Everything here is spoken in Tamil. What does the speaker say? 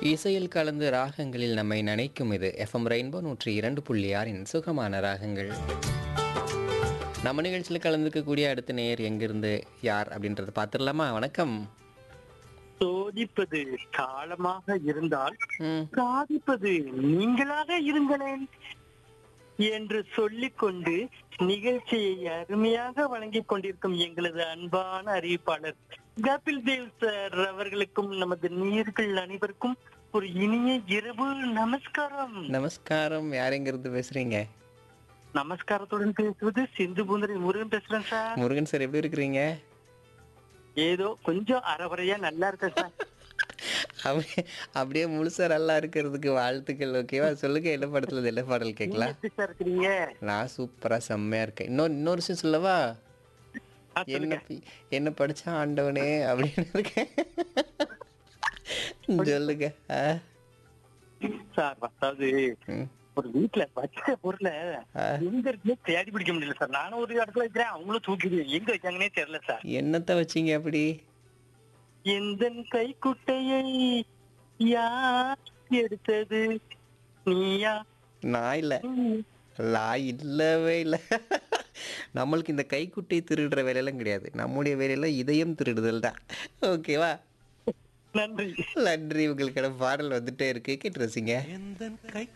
இசையில் கலந்து ராகங்களில் நம்மை நனைக்கும் இது எஃப்எம் ரெயின்போ நூற்றி இரண்டு புள்ளி ஆறின் சுகமான ராகங்கள் நம்ம நிகழ்ச்சியில் கலந்துக்கக்கூடிய அடுத்த நேர் எங்கிருந்து யார் அப்படின்றத பார்த்துடலாமா வணக்கம் சோதிப்பது காலமாக இருந்தால் ம் சாதிப்பது நீங்களாக இருங்களேன் என்று சொல்லிக்கொண்டு நிகழ்ச்சியை அருமையாக வழங்கிக் கொண்டிருக்கும் எங்களது அன்பான அறிவிப்பாளர் கபில் தேவ் சார் அவர்களுக்கும் நமது நீர்கள் அனைவருக்கும் ஒரு இனிய இரவு நமஸ்காரம் நமஸ்காரம் யார் எங்கிருந்து பேசுறீங்க நமஸ்காரத்துடன் பேசுவது சிந்து பூந்தரி முருகன் பேசுறேன் சார் முருகன் சார் எப்படி இருக்கிறீங்க ஏதோ கொஞ்சம் அறகுறையா நல்லா இருக்க சார் அப்படியே அப்படியே முழுசா நல்லா இருக்கிறதுக்கு வாழ்த்துக்கள் ஓகேவா சொல்லுங்க என்ன படத்துல என்ன பாடல் நீங்க கேட்கலாம் எப்படி சார் இருக்கிறீங்க நான் சூப்பரா செம்மையா இருக்கேன் இன்னொரு இன்னொரு விஷயம் சொல்லவா ஆ, என்ன சொல்லுங்க. பி- என்ன படிச்சா ஆண்டவனே அப்படின்னு இருக்கேன் சொல்லுங்க ஆ? சார் அதாவது ம். ஒரு வீட்டுல வச்ச பொருளை ஆ. எங்க இருக்குன்னு தேடி பிடிக்க முடியல சார் நானும் ஒரு இடத்துல வைக்கிறேன் அவங்களும் தூக்கிது எங்க வச்சாங்கன்னே தெரியல சார் என்னத்த வச்சீங்க அப்படி எந்த கைக்குட்டையை யார் எடுத்தது நீயா நான் இல்ல நான் இல்லவே இல்ல நம்மளுக்கு இந்த கைக்குட்டை திருடுற வேலையெல்லாம் கிடையாது நம்முடைய வேலையெல்லாம் இதயம் திருடுதல் தான் ஓகேவா நன்றி நன்றி உங்களுக்கான பாடல் வந்துட்டே இருக்கு கேட்டு ரசிங்க